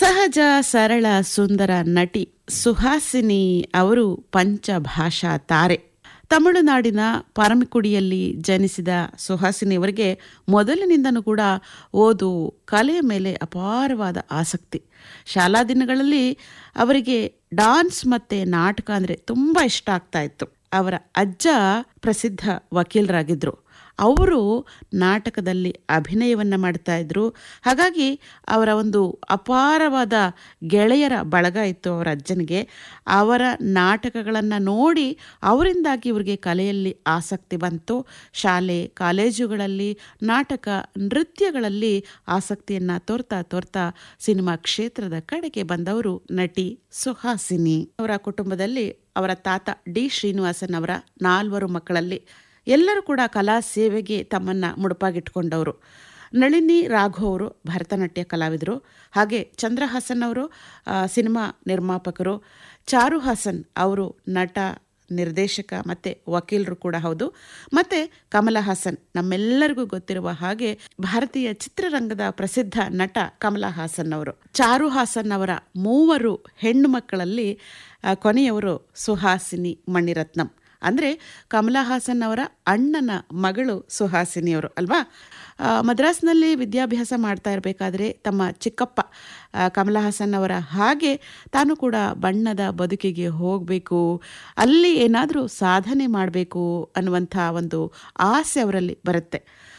ಸಹಜ ಸರಳ ಸುಂದರ ನಟಿ ಸುಹಾಸಿನಿ ಅವರು ಪಂಚಭಾಷಾ ತಾರೆ ತಮಿಳುನಾಡಿನ ಪರಮಿಕುಡಿಯಲ್ಲಿ ಜನಿಸಿದ ಸುಹಾಸಿನಿಯವರಿಗೆ ಮೊದಲಿನಿಂದನೂ ಕೂಡ ಓದು ಕಲೆಯ ಮೇಲೆ ಅಪಾರವಾದ ಆಸಕ್ತಿ ಶಾಲಾ ದಿನಗಳಲ್ಲಿ ಅವರಿಗೆ ಡಾನ್ಸ್ ಮತ್ತು ನಾಟಕ ಅಂದರೆ ತುಂಬ ಇಷ್ಟ ಆಗ್ತಾ ಇತ್ತು ಅವರ ಅಜ್ಜ ಪ್ರಸಿದ್ಧ ವಕೀಲರಾಗಿದ್ದರು ಅವರು ನಾಟಕದಲ್ಲಿ ಅಭಿನಯವನ್ನು ಮಾಡ್ತಾ ಇದ್ರು ಹಾಗಾಗಿ ಅವರ ಒಂದು ಅಪಾರವಾದ ಗೆಳೆಯರ ಬಳಗ ಇತ್ತು ಅವರ ಅಜ್ಜನಿಗೆ ಅವರ ನಾಟಕಗಳನ್ನು ನೋಡಿ ಅವರಿಂದಾಗಿ ಇವರಿಗೆ ಕಲೆಯಲ್ಲಿ ಆಸಕ್ತಿ ಬಂತು ಶಾಲೆ ಕಾಲೇಜುಗಳಲ್ಲಿ ನಾಟಕ ನೃತ್ಯಗಳಲ್ಲಿ ಆಸಕ್ತಿಯನ್ನು ತೋರ್ತಾ ತೋರ್ತಾ ಸಿನಿಮಾ ಕ್ಷೇತ್ರದ ಕಡೆಗೆ ಬಂದವರು ನಟಿ ಸುಹಾಸಿನಿ ಅವರ ಕುಟುಂಬದಲ್ಲಿ ಅವರ ತಾತ ಡಿ ಶ್ರೀನಿವಾಸನ್ ಅವರ ನಾಲ್ವರು ಮಕ್ಕಳಲ್ಲಿ ಎಲ್ಲರೂ ಕೂಡ ಕಲಾ ಸೇವೆಗೆ ತಮ್ಮನ್ನು ಮುಡುಪಾಗಿಟ್ಕೊಂಡವರು ನಳಿನಿ ರಾಘವ್ ಅವರು ಭರತನಾಟ್ಯ ಕಲಾವಿದರು ಹಾಗೆ ಚಂದ್ರಹಾಸನ್ ಅವರು ಸಿನಿಮಾ ನಿರ್ಮಾಪಕರು ಚಾರು ಹಾಸನ್ ಅವರು ನಟ ನಿರ್ದೇಶಕ ಮತ್ತು ವಕೀಲರು ಕೂಡ ಹೌದು ಮತ್ತು ಕಮಲ ಹಾಸನ್ ನಮ್ಮೆಲ್ಲರಿಗೂ ಗೊತ್ತಿರುವ ಹಾಗೆ ಭಾರತೀಯ ಚಿತ್ರರಂಗದ ಪ್ರಸಿದ್ಧ ನಟ ಕಮಲ ಹಾಸನ್ ಅವರು ಚಾರು ಹಾಸನ್ ಅವರ ಮೂವರು ಹೆಣ್ಣು ಮಕ್ಕಳಲ್ಲಿ ಕೊನೆಯವರು ಸುಹಾಸಿನಿ ಮಣಿರತ್ನಂ ಅಂದರೆ ಕಮಲಾ ಹಾಸನ್ ಅವರ ಅಣ್ಣನ ಮಗಳು ಸುಹಾಸಿನಿಯವರು ಅಲ್ವಾ ಮದ್ರಾಸ್ನಲ್ಲಿ ವಿದ್ಯಾಭ್ಯಾಸ ಮಾಡ್ತಾ ಇರಬೇಕಾದ್ರೆ ತಮ್ಮ ಚಿಕ್ಕಪ್ಪ ಕಮಲಾ ಹಾಸನ್ ಅವರ ಹಾಗೆ ತಾನು ಕೂಡ ಬಣ್ಣದ ಬದುಕಿಗೆ ಹೋಗಬೇಕು ಅಲ್ಲಿ ಏನಾದರೂ ಸಾಧನೆ ಮಾಡಬೇಕು ಅನ್ನುವಂಥ ಒಂದು ಆಸೆ ಅವರಲ್ಲಿ ಬರುತ್ತೆ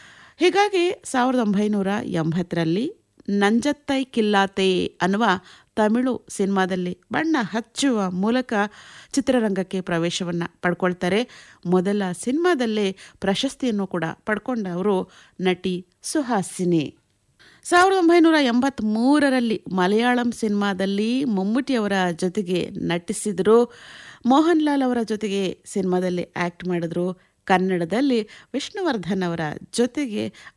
ಹೀಗಾಗಿ ಸಾವಿರದ ಒಂಬೈನೂರ ಎಂಬತ್ತರಲ್ಲಿ ನಂಜತ್ತೈ ಕಿಲ್ಲಾತೆ ಅನ್ನುವ ತಮಿಳು ಸಿನಿಮಾದಲ್ಲಿ ಬಣ್ಣ ಹಚ್ಚುವ ಮೂಲಕ ಚಿತ್ರರಂಗಕ್ಕೆ ಪ್ರವೇಶವನ್ನು ಪಡ್ಕೊಳ್ತಾರೆ ಮೊದಲ ಸಿನಿಮಾದಲ್ಲೇ ಪ್ರಶಸ್ತಿಯನ್ನು ಕೂಡ ಪಡ್ಕೊಂಡವರು ನಟಿ ಸುಹಾಸಿನಿ ಸಾವಿರದ ಒಂಬೈನೂರ ಎಂಬತ್ತ್ಮೂರರಲ್ಲಿ ಮಲಯಾಳಂ ಸಿನಿಮಾದಲ್ಲಿ ಮಮ್ಮೂಟಿಯವರ ಜೊತೆಗೆ ನಟಿಸಿದರು ಮೋಹನ್ ಲಾಲ್ ಅವರ ಜೊತೆಗೆ ಸಿನಿಮಾದಲ್ಲಿ ಆ್ಯಕ್ಟ್ ಮಾಡಿದ್ರು ಕನ್ನಡದಲ್ಲಿ ವಿಷ್ಣುವರ್ಧನ್ ಅವರ ಜೊತೆಗೆ